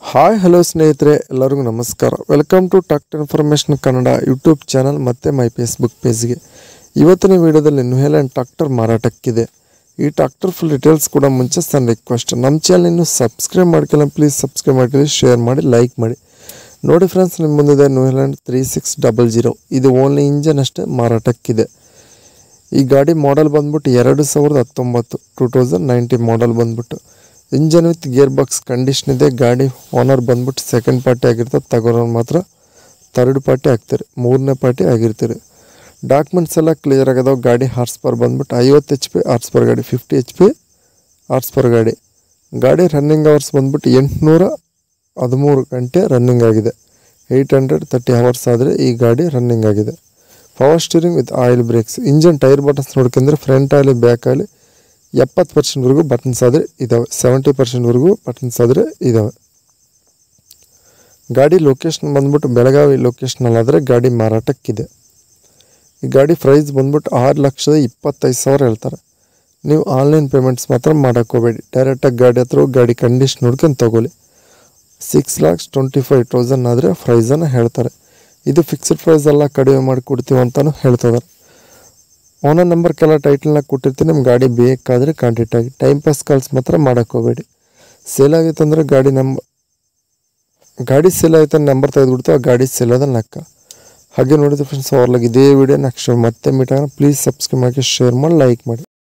hi hello ಸ್ನೇಹಿತರೆ ಎಲ್ಲರಿಗೂ ನಮಸ್ಕಾರ welcome to tractor information Kannada YouTube channel ಮತ್ತು ಮೈ ಫೇಸ್ಬುಕ್ ಪೇಜ್ಗೆ ಇವತ್ತಿನ ವಿಡಿಯೋದಲ್ಲಿ ನ್ಯೂಹೆಲೆಂಡ್ ಟ್ರಾಕ್ಟರ್ ಮಾರಾಟಕ್ಕಿದೆ ಈ ಟ್ರಾಕ್ಟರ್ ಫುಲ್ ಡೀಟೇಲ್ಸ್ ಕೂಡ ಮುಂಚೆ ಸಣ್ಣ ರಿಕ್ವೆಸ್ಟ್ ನಮ್ಮ ಚಾನಲ್ ಇನ್ನು ಸಬ್ಸ್ಕ್ರೈಬ್ ಮಾಡ್ಕೊಳ್ಳಿ ಪ್ಲೀಸ್ ಸಬ್ಸ್ಕ್ರೈಬ್ ಮಾಡಿ ಶೇರ್ ಮಾಡಿ ಲೈಕ್ ಮಾಡಿ ನೋಡಿ ಫ್ರೆಂಡ್ಸ್ ನಿಮ್ಮ ಮುಂದಿದೆ New Holland three six double zero ಇದು ಓನ್ಲಿ ಇಂಜನ್ ಅಷ್ಟೇ ಮಾರಾಟಕ್ಕಿದೆ ಈ ಗಾಡಿ ಮಾಡೆಲ್ ಬಂದ್ಬಿಟ್ಟು ಎರಡು ಸಾವಿರದ ಹತ್ತೊಂಬತ್ತು ಟೂ ತೌಸಂಡ್ ನೈನ್ಟೀನ್ ಮಾಡೆಲ್ ಬಂದ್ಬಿಟ್ಟು engine with gear box condition ಇದೆ ಗಾಡಿ ಓನರ್ ಬಂದ್ಬಿಟ್ಟು ಸೆಕೆಂಡ್ ಪಾರ್ಟಿ ಆಗಿರ್ತದೆ ತಗೋರೋರು ಮಾತ್ರ ಥರ್ಡ್ ಪಾರ್ಟಿ ಆಗ್ತಾರೆ ಮೂರನೇ ಪಾರ್ಟಿ ಆಗಿರ್ತಾರೆ ಡಾಕ್ಯುಮೆಂಟ್ಸ್ ಎಲ್ಲ ಕ್ಲಿಯರ್ ಆಗದಾವ ಗಾಡಿ ಹಾರ್ಸ್ ಪರ್ ಬಂದ್ಬಿಟ್ಟು ಐವತ್ತು ಎಚ್ ಪಿ ಹಾರ್ಸ್ ಪರ್ ಗಾಡಿ fifty H P horse power ಗಾಡಿ ಗಾಡಿ ರನ್ನಿಂಗ್ ಅವರ್ಸ್ ಬಂದ್ಬಿಟ್ಟು ಎಂಟುನೂರ ಹದಿಮೂರು ಗಂಟೆ ರನ್ನಿಂಗ್ ಆಗಿದೆ ಏಯ್ಟ್ ಹಂಡ್ರೆಡ್ ತರ್ಟಿ ಅವರ್ಸ್ ಆದರೆ ಈ ಗಾಡಿ ರನ್ನಿಂಗ್ ಆಗಿದೆ power steering with oil brakes engine tyre buttons ನೋಡ್ಕೊಂಡ್ರೆ ಫ್ರಂಟ್ ಆಗಲಿ ಬ್ಯಾಕ್ ಆಗಲಿ ಎಪ್ಪತ್ತು ಪರ್ಸೆಂಟ್ವರೆಗೂ ಬಟನ್ಸ್ ಆದರೆ ಇದ್ದಾವೆ ಸೆವೆಂಟಿ ಪರ್ಸೆಂಟ್ವರೆಗೂ ಬಟನ್ಸ್ ಆದರೆ ಇದ್ದಾವೆ ಗಾಡಿ ಲೊಕೇಶನ್ ಬಂದ್ಬಿಟ್ಟು ಬೆಳಗಾವಿ ಲೊಕೇಶನಲ್ಲಾದರೆ ಗಾಡಿ ಮಾರಾಟಕ್ಕಿದೆ ಈ ಗಾಡಿ ಪ್ರೈಸ್ ಬಂದ್ಬಿಟ್ಟು ಆರು ಲಕ್ಷದ ಇಪ್ಪತ್ತೈದು ಸಾವಿರ ಹೇಳ್ತಾರೆ ನೀವು ಆನ್ಲೈನ್ ಪೇಮೆಂಟ್ಸ್ ಮಾತ್ರ ಮಾಡೋಕ್ಕೆ ಹೋಗಬೇಡಿ ಡೈರೆಕ್ಟಾಗಿ ಗಾಡಿ ಹತ್ರ ಹೋಗಿ ಗಾಡಿ ಕಂಡೀಷನ್ ನೋಡ್ಕೊಂಡು ತಗೊಳ್ಳಿ six lakhs twenty five thousand ಆದರೆ ಪ್ರೈಸನ್ನು ಹೇಳ್ತಾರೆ ಇದು ಫಿಕ್ಸ್ಡ್ ಪ್ರೈಸ್ ಎಲ್ಲ ಕಡಿಮೆ ಮಾಡಿ ಕೊಡ್ತೀವಿ ಅಂತಲೂ ಹೇಳ್ತಿದ್ದಾರೆ ಓನರ್ ನಂಬರ್ ಕೆಲ ಟೈಟಲ್ನಾಗ ಕೊಟ್ಟಿರ್ತೀನಿ ನಿಮ್ಮ ಗಾಡಿ ಬೇಕಾದರೆ ಕಾಂಟ್ಯಾಕ್ಟ್ ಆಗಿ ಟೈಮ್ ಪಾಸ್ ಕಾಲ್ಸ್ ಮಾತ್ರ ಮಾಡೋಕ್ಕೆ ಹೋಗಬೇಡಿ ಸೇಲ್ ಆಗಿತ್ತು ಅಂದರೆ ಗಾಡಿ ನಂಬ ಗಾಡಿ ಸೇಲ್ ಆಯ್ತು ನಂಬರ್ ತೆಗೆದುಬಿಡ್ತು ಆ ಗಾಡಿ ಸೇಲ್ ಆದ ಲೆಕ್ಕ ಹಾಗೆ ನೋಡಿದ್ರೆ ಫ್ರೆಂಡ್ಸ್ ಅವ್ರಲಾಗ ಇದೇ ವಿಡಿಯೋ ನೆಕ್ಸ್ಟ್ ಮತ್ತೆ ಮೀಟ್ ಆಗೋಣ ಪ್ಲೀಸ್ ಸಬ್ಸ್ಕ್ರೈಬ್ ಮಾಡಿ ಶೇರ್ ಮಾಡಿ ಲೈಕ್ ಮಾಡಿ